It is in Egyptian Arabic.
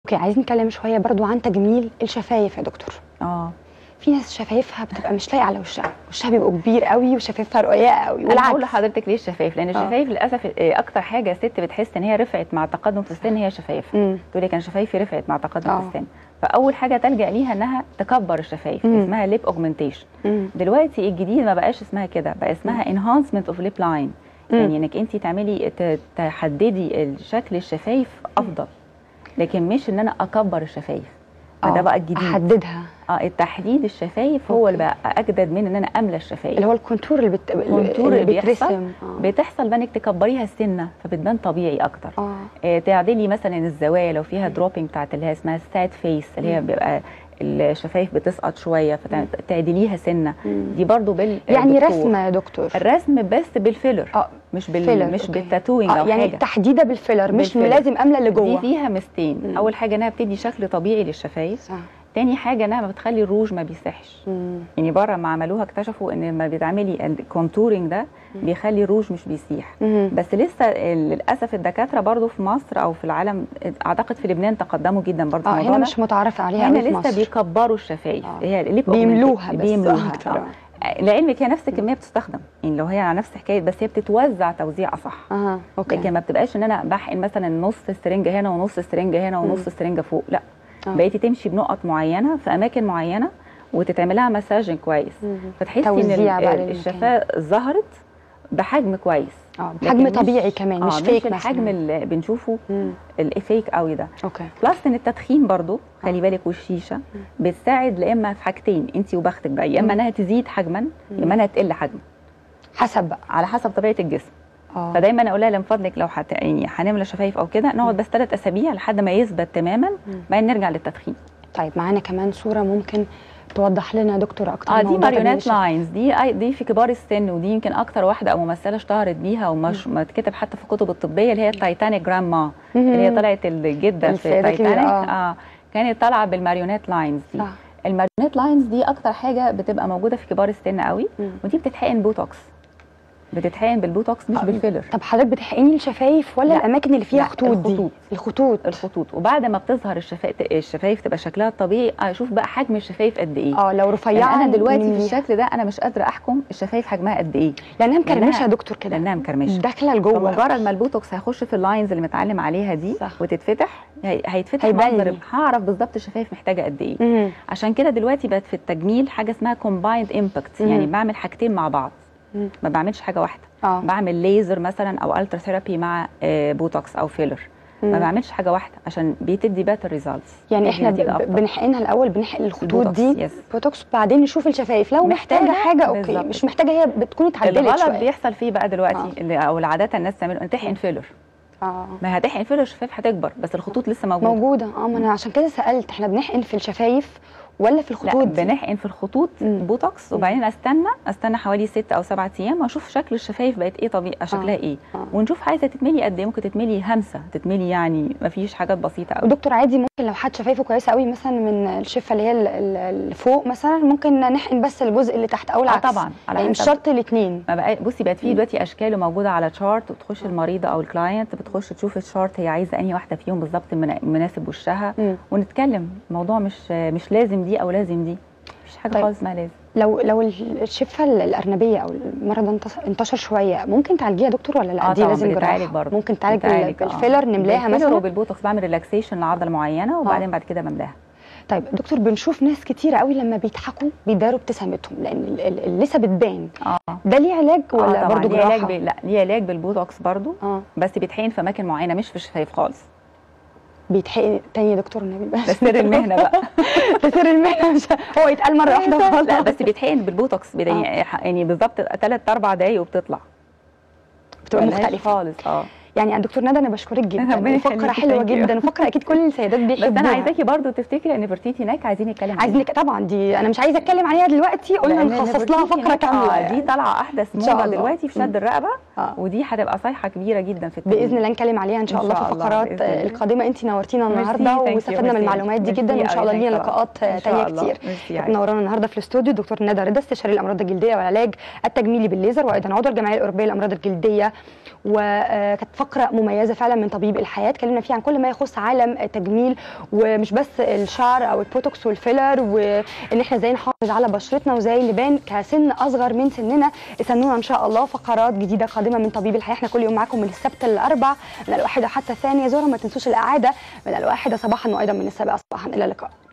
اوكي عايزين نتكلم شويه برضو عن تجميل الشفايف يا دكتور اه في ناس شفايفها بتبقى مش لايقه على وشها وشها بيبقى كبير قوي وشفايفها رقيقه قوي انا هقول والعكس لحضرتك ليه الشفايف لان الشفايف للاسف آه، اكتر حاجه ست بتحس ان هي رفعت مع التقدم في السن هي شفايفها مم. تقول لك انا شفايفي رفعت مع التقدم آه. في السن فاول حاجه تلجا ليها انها تكبر الشفايف مم. اسمها ليب اوجمنتيشن مم. دلوقتي الجديد ما بقاش اسمها كده بقى اسمها انهانسمنت اوف ليب لاين مم. يعني انك انت تعملي ت- تحددي شكل الشفايف افضل لكن مش ان انا اكبر الشفايف آه، فده بقى الجديد احددها اه التحديد الشفايف هو أوكي. اللي بقى اجدد من ان انا املى الشفايف اللي هو الكونتور اللي, بت... الكونتور اللي اللي بيحصل بيترسم آه. بتحصل بقى انك تكبريها سنه فبتبان طبيعي اكتر اه آه، تعدلي مثلا الزوايا لو فيها دروبينج بتاعت اللي هي اسمها ساد فيس اللي هي مم. بيبقى الشفايف بتسقط شويه فتعدليها سنه مم. دي برضو بال يعني بالدكتور. رسمه يا دكتور الرسم بس بالفيلر اه مش بال فيلر، مش أوكي. بالتاتوينج آه او يعني حاجه تحديده بالفيلر مش بالفيلر. لازم املى اللي دي جوه فيها ميزتين مم. اول حاجه انها بتدي شكل طبيعي للشفايف صح تاني حاجه انها بتخلي الروج ما بيسحش مم. يعني بره ما عملوها اكتشفوا ان لما بتعملي الكونتورنج ده بيخلي الروج مش بيسيح مم. بس لسه للاسف الدكاتره برضو في مصر او في العالم اعتقد في لبنان تقدموا جدا برضو اه في هنا الموضوع مش متعرفه عليها ده هنا قوي في لسه مصر بيكبروا الشفايف آه. هي الليب بيملوها augmented. بس بيملوها أكتر، آه. لعلمك هي نفس الكميه بتستخدم يعني لو هي على نفس حكايه بس هي بتتوزع توزيع اصح اه اوكي لكن ما بتبقاش ان انا بحقن مثلا نص السرنجه هنا ونص السرنجه هنا ونص مم. السرنجه فوق لا آه. بقيتي تمشي بنقط معينه في اماكن معينه وتتعملها مساجنج كويس مم. فتحسي ان توزيع بقى ال- للمكان. الشفاه ظهرت بحجم كويس اه لكن بحجم مش- طبيعي كمان آه مش فيك الحجم مثلا اللي بنشوفه مم. الفيك قوي ده اوكي بلس ان التدخين برضو خلي بالك والشيشه بتساعد يا اما في حاجتين انت وبختك بقى يا مم. اما انها تزيد حجما يا اما انها تقل حجما حسب بقى على حسب طبيعه الجسم اه فدايما اقول لها من فضلك لو حت... يعني هنملى شفايف او كده نقعد بس ثلاث اسابيع لحد ما يثبت تماما مم. بعدين نرجع للتدخين طيب معانا كمان صوره ممكن توضح لنا يا دكتور اكتر اه دي موضوع تجميل ماريونات الشفايف. لاينز دي أي- دي في كبار السن ودي يمكن اكتر واحده او ممثله اشتهرت بيها ومش ما اتكتب حتى في الكتب الطبيه اللي هي التايتانيك جراما اللي هي مهم. طلعت الجده في السيدة الكبيرة، تايتانيك آه. اه كانت طالعه بالماريونات لاينز دي صح الماريونات لاينز دي اكتر حاجه بتبقى موجوده في كبار السن قوي مم. ودي بتتحقن بوتوكس بتتحقن بالبوتوكس مش آه. بالفيلر طب حضرتك بتحقني الشفايف ولا لا. الاماكن اللي فيها لا، خطوط دي الخطوط. الخطوط الخطوط وبعد ما بتظهر الشفايف الشفايف تبقى شكلها الطبيعي اشوف بقى حجم الشفايف قد ايه اه لو يعني رفيعه انا دلوقتي في نمليها. الشكل ده انا مش قادره احكم الشفايف حجمها قد ايه لانها مكرمشه لأنها- يا دكتور كده لانها مكرمشه داخله لجوه فمجرد ما البوتوكس هيخش في اللاينز اللي متعلم عليها دي صح. وتتفتح هي- هيتفتح هيبان منظر لي. هعرف بالظبط الشفايف محتاجه قد ايه مم. عشان كده دلوقتي بقت في التجميل حاجه اسمها كومبايند امباكت مم. يعني بعمل حاجتين مع بعض مم. ما بعملش حاجه واحده اه بعمل ليزر مثلا او الترا ثيرابي مع آه، بوتوكس او فيلر ما مم. بعملش حاجه واحده عشان بتدي باتر ريزلتس يعني احنا ب- بنحقنها الاول بنحقن الخطوط البوتوكس، دي يس. بوتوكس بعدين نشوف الشفايف لو محتاجه, محتاجة، حاجه اوكي بالظبط. مش محتاجه هي بتكون اتعدلت الغلط شويه بيحصل فيه بقى دلوقتي آه. اللي او العاده الناس تعمله تحقن فيلر اه ما هتحقن فيلر الشفايف هتكبر بس الخطوط لسه موجوده موجوده اه ما انا عشان كده سالت احنا بنحقن في الشفايف ولا في لا الخطوط دي؟ بنحقن في الخطوط مم. بوتوكس وبعدين استنى استنى حوالي ست او سبعة ايام واشوف شكل الشفايف بقت ايه طبيعي شكلها ايه آه. ونشوف عايزه تتملي قد ايه ممكن تتملي همسه تتملي يعني ما فيش حاجات بسيطه قوي ودكتور عادي ممكن لو حد شفايفه كويسه قوي مثلا من الشفه اللي هي ال- ال- اللي فوق مثلا ممكن نحقن بس الجزء اللي تحت او اه العكس طبعا على يعني مش حسب شرط الاثنين ما بقى بصي بقت في دلوقتي اشكال موجوده على تشارت وبتخش المريضه او الكلاينت بتخش تشوف الشارت هي عايزه انهي واحده فيهم بالظبط من- مناسب وشها ونتكلم الموضوع مش مش لازم دي او لازم دي مفيش حاجه طيب. خالص ما لازم لو لو الشفه الارنبيه او المرض انتش- انتشر شويه ممكن تعالجيها يا دكتور ولا لا اه دي طبعا لازم بتتعالج جراحه برضه ممكن تعالج بال- بتتعالج، آه. بالفيلر نملاها بالفيلر مثلا وبالبوتوكس بعمل ريلاكسيشن لعضله معينه وبعدين بعد كده بملاها طيب دكتور بنشوف ناس كتيره قوي لما بيضحكوا بيداروا ابتسامتهم لان ال- ال- اللثه بتبان اه ده ليه علاج ولا آه طبعا برضه ليه علاج جراحه ب... لا ليه علاج بالبوتوكس برضه اه بس بيتحقن في اماكن معينه مش في الشفايف خالص بيتحقن تاني يا دكتور النبي ده سر المهنه بقى ده سر المهنه مش هو يتقال مره واحده لا وخلاص بس بيتحقن بالبوتوكس بدني يعني بالظبط ثلاث اربع دقايق وبتطلع بتبقى ملهاش مختلفه خالص اه يعني يا دكتور ندى انا بشكرك جدا ربنا فقره يخليكي، حلوه thank you. جدا وفقره اكيد كل السيدات بس بيحبوها انا عايزاكي برضو تفتكري ان فرتيتي هناك عايزين نتكلم عايزين نك- طبعا دي انا مش عايزه اتكلم عليها دلوقتي قلنا لأن نخصص لها نفرتيتي فقره هناك- كامله آه يعني. دي طالعه احدث إن شاء موضه الله. دلوقتي في شد الرقبه آه. ودي هتبقى صيحه كبيره جدا في التجميل. باذن الله نتكلم عليها ان شاء إن الله شاء في الله، الفقرات بإذن الله. القادمه انت نورتينا ميرسي، النهارده thank you، واستفدنا من ميرسي. المعلومات دي جدا ميرسي وان شاء الله أوي، لينا thank you. لقاءات إن شاء تانيه الله. كتير ميرسي كانت عليك. منورانا النهارده في الاستوديو دكتور ندى رضا استشاري الامراض الجلديه والعلاج التجميلي بالليزر وايضا عضو الجمعيه الاوروبيه للامراض الجلديه وكانت فقره مميزه فعلا من طبيب الحياه اتكلمنا فيها عن كل ما يخص عالم التجميل ومش بس الشعر او البوتوكس والفيلر وان احنا ازاي نحافظ على بشرتنا وازاي نبان كسن اصغر من سننا استنونا ان شاء الله فقرات جديده قادمه من طبيب الحياه احنا كل يوم معاكم من السبت للاربع من الواحده حتى الثانيه زورا ما تنسوش الاعاده من الواحده صباحا وايضا من السابعه صباحا الى اللقاء